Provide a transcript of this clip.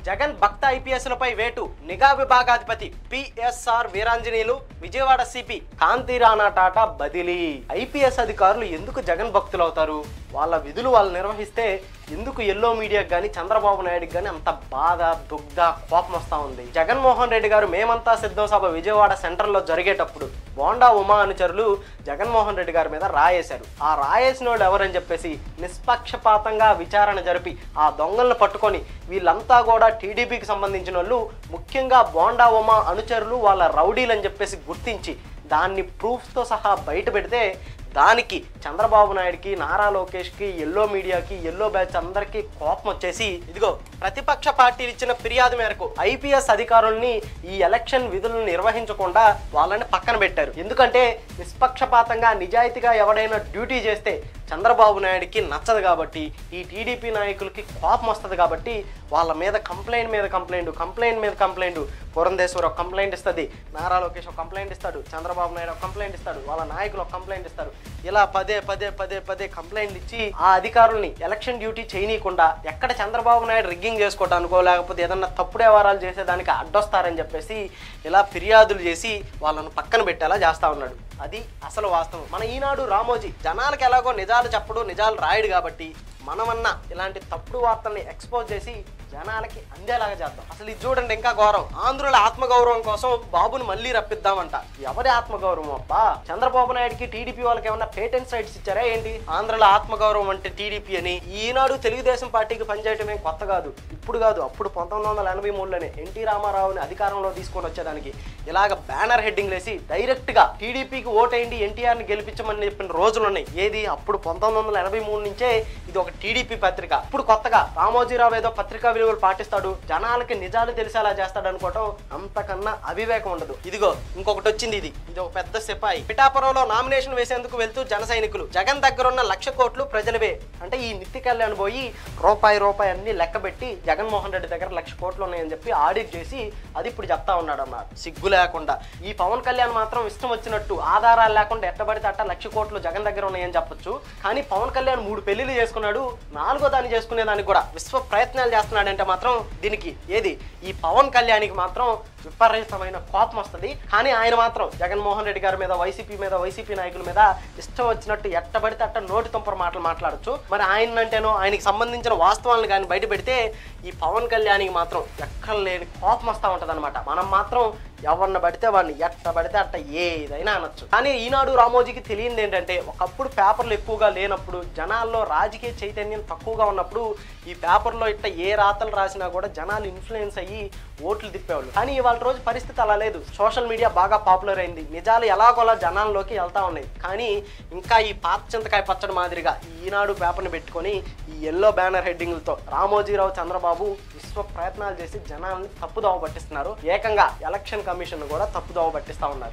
జగన్ భక్త ఐపీఎస్లపై వేటు నిఘా విభాగాధిపతి పిఎస్ఆర్ వీరాంజనేయులు విజయవాడ సిపి కాంతి రాణా టాటా బదిలీ ఐపీఎస్ అధికారులు ఎందుకు జగన్ భక్తులు అవుతారు వాళ్ళ విధులు వాళ్ళు నిర్వహిస్తే ఎందుకు ఎల్లో మీడియాకి కానీ చంద్రబాబు నాయుడుకి కానీ అంత బాధ దుగ్ధ కోపం వస్తూ ఉంది జగన్మోహన్ రెడ్డి గారు మేమంతా సిద్ధం సభ విజయవాడ సెంటర్లో జరిగేటప్పుడు బోండా ఉమా అనుచరులు జగన్మోహన్ రెడ్డి గారి మీద రాయేశారు ఆ రాయేసిన వాళ్ళు ఎవరని చెప్పేసి నిష్పక్షపాతంగా విచారణ జరిపి ఆ దొంగలను పట్టుకొని వీళ్ళంతా కూడా టీడీపీకి సంబంధించిన వాళ్ళు ముఖ్యంగా బోండా ఉమా అనుచరులు వాళ్ళ రౌడీలు అని చెప్పేసి గుర్తించి దాన్ని ప్రూఫ్తో సహా బయట పెడితే దానికి చంద్రబాబు నాయుడుకి నారా లోకేష్కి ఎల్లో మీడియాకి ఎల్లో బ్యాచ్ అందరికీ కోపం వచ్చేసి ఇదిగో ప్రతిపక్ష పార్టీలు ఇచ్చిన ఫిర్యాదు మేరకు ఐపీఎస్ అధికారుల్ని ఈ ఎలక్షన్ విధులను నిర్వహించకుండా వాళ్ళని పక్కన పెట్టారు ఎందుకంటే నిష్పక్షపాతంగా నిజాయితీగా ఎవడైనా డ్యూటీ చేస్తే చంద్రబాబు నాయుడుకి నచ్చదు కాబట్టి ఈ టీడీపీ నాయకులకి కోపం వస్తుంది కాబట్టి వాళ్ళ మీద కంప్లైంట్ మీద కంప్లైంట్ కంప్లైంట్ మీద కంప్లైంట్ పురంధేశ్వర్ ఒక కంప్లైంట్ ఇస్తుంది నారా లోకేష్ ఒక కంప్లైంట్ ఇస్తాడు చంద్రబాబు నాయుడు ఒక కంప్లైంట్ ఇస్తాడు వాళ్ళ నాయకులు ఒక కంప్లైంట్ ఇస్తారు ఇలా పదే పదే పదే పదే కంప్లైంట్లు ఇచ్చి ఆ అధికారుల్ని ఎలక్షన్ డ్యూటీ చేయనీయకుండా ఎక్కడ చంద్రబాబు నాయుడు రిగ్గింగ్ చేసుకోవడానికో లేకపోతే ఏదన్నా తప్పుడు వ్యవహారాలు చేసేదానికి అడ్డొస్తారని చెప్పేసి ఇలా ఫిర్యాదులు చేసి వాళ్ళను పక్కన పెట్టేలా చేస్తా ఉన్నాడు అది అసలు వాస్తవం మన ఈనాడు రామోజీ జనాలకు ఎలాగో నిజాలు చెప్పడు నిజాలు రాయడు కాబట్టి మనమన్నా ఇలాంటి తప్పుడు వార్తల్ని ఎక్స్పోజ్ చేసి జనాలకి అందేలాగా చేద్దాం అసలు ఇది చూడండి ఇంకా ఘోరం ఆంధ్రుల ఆత్మగౌరవం కోసం బాబుని మళ్ళీ రప్పిద్దామంట ఎవరి ఆత్మగౌరవం అబ్బా చంద్రబాబు నాయుడుకి టీడీపీ వాళ్ళకి ఏమన్నా పేటెంట్ రైట్స్ ఇచ్చారా ఏంటి ఆంధ్రుల ఆత్మగౌరవం అంటే టీడీపీ అని ఈనాడు తెలుగుదేశం పార్టీకి పనిచేయటం ఏం కొత్త కాదు ఇప్పుడు కాదు అప్పుడు పంతొమ్మిది వందల ఎనభై మూడులోనే ఎన్టీ రామారావుని అధికారంలో తీసుకొని వచ్చేదానికి ఇలాగ బ్యానర్ హెడ్డింగ్ వేసి డైరెక్ట్ గా టీడీపీకి ఓటేయండి ఎన్టీఆర్ ని గెలిపించమని చెప్పిన రోజులు ఉన్నాయి ఏది అప్పుడు పంతొమ్మిది వందల ఎనభై మూడు నుంచే ఇది ఒక టీడీపీ పత్రిక ఇప్పుడు కొత్తగా రామోజీరావు ఏదో పత్రికా విలువలు పాటిస్తాడు జనాలకి నిజాలు తెలిసేలా చేస్తాడు అనుకోవటం అంతకన్నా అవివేకం ఉండదు ఇదిగో ఇంకొకటి వచ్చింది ఇది ఇది ఒక పెద్ద సిపాయి పిఠాపురంలో నామినేషన్ వేసేందుకు వెళ్తూ జన సైనికులు జగన్ దగ్గర ఉన్న లక్ష కోట్లు ప్రజలవే అంటే ఈ నిత్య కళ్యాణ్ పోయి రూపాయి రూపాయి అన్ని లెక్క పెట్టి జగన్మోహన్ రెడ్డి దగ్గర లక్ష కోట్లు ఉన్నాయని చెప్పి ఆడిట్ చేసి అది ఇప్పుడు చెప్తా ఉన్నాడు అన్నమాట సిగ్గు లేకుండా ఈ పవన్ కళ్యాణ్ మాత్రం ఇష్టం వచ్చినట్టు ఆధారాలు లేకుండా ఎట్టబడితే అట్ట లక్ష కోట్లు జగన్ దగ్గర ఉన్నాయని చెప్పొచ్చు కానీ పవన్ కళ్యాణ్ మూడు పెళ్లిళ్ళు చేసుకున్నాడు నాలుగో దాన్ని చేసుకునే దానికి కూడా విశ్వ ప్రయత్నాలు చేస్తున్నాడంటే మాత్రం దీనికి ఏది ఈ పవన్ కళ్యాణ్కి మాత్రం విపరీతమైన కోపం వస్తుంది కానీ ఆయన మాత్రం జగన్మోహన్ రెడ్డి గారి మీద వైసీపీ మీద వైసీపీ నాయకుల మీద ఇష్టం వచ్చినట్టు ఎట్టబడితే అట్ట నోటి తుంపర మాటలు మాట్లాడచ్చు మరి ఆయన అంటేనో ఆయనకి సంబంధించిన వాస్తవాలను కానీ బయట పెడితే ఈ పవన్ కళ్యాణ్కి మాత్రం ఎక్కడ లేని కోపం వస్తూ ఉంటుంది మనం మాత్రం ఎవరిని పడితే వాడిని ఎట్ట పడితే అట్ట ఏదైనా అనొచ్చు కానీ ఈనాడు రామోజీకి తెలియంది ఏంటంటే ఒకప్పుడు పేపర్లు ఎక్కువగా లేనప్పుడు జనాల్లో రాజకీయ చైతన్యం తక్కువగా ఉన్నప్పుడు ఈ పేపర్లో ఇట్ట ఏ రాతలు రాసినా కూడా జనాలు ఇన్ఫ్లుయెన్స్ అయ్యి ఓట్లు తిప్పేవాళ్ళు కానీ ఇవాళ రోజు పరిస్థితి అలా లేదు సోషల్ మీడియా బాగా పాపులర్ అయింది నిజాలు ఎలాగోలా జనాల్లోకి వెళ్తా ఉన్నాయి కానీ ఇంకా ఈ పాత చింతకాయ పచ్చడి మాదిరిగా ఈ ఈనాడు పేపర్ని పెట్టుకొని ఈ ఎల్లో బ్యానర్ హెడ్డింగ్లతో రామోజీరావు చంద్రబాబు విశ్వ ప్రయత్నాలు చేసి జనాల్ని తప్పుదోవ పట్టిస్తున్నారు ఏకంగా ఎలక్షన్ కమిషన్ కూడా తప్పుదోవ పట్టిస్తా ఉన్నారు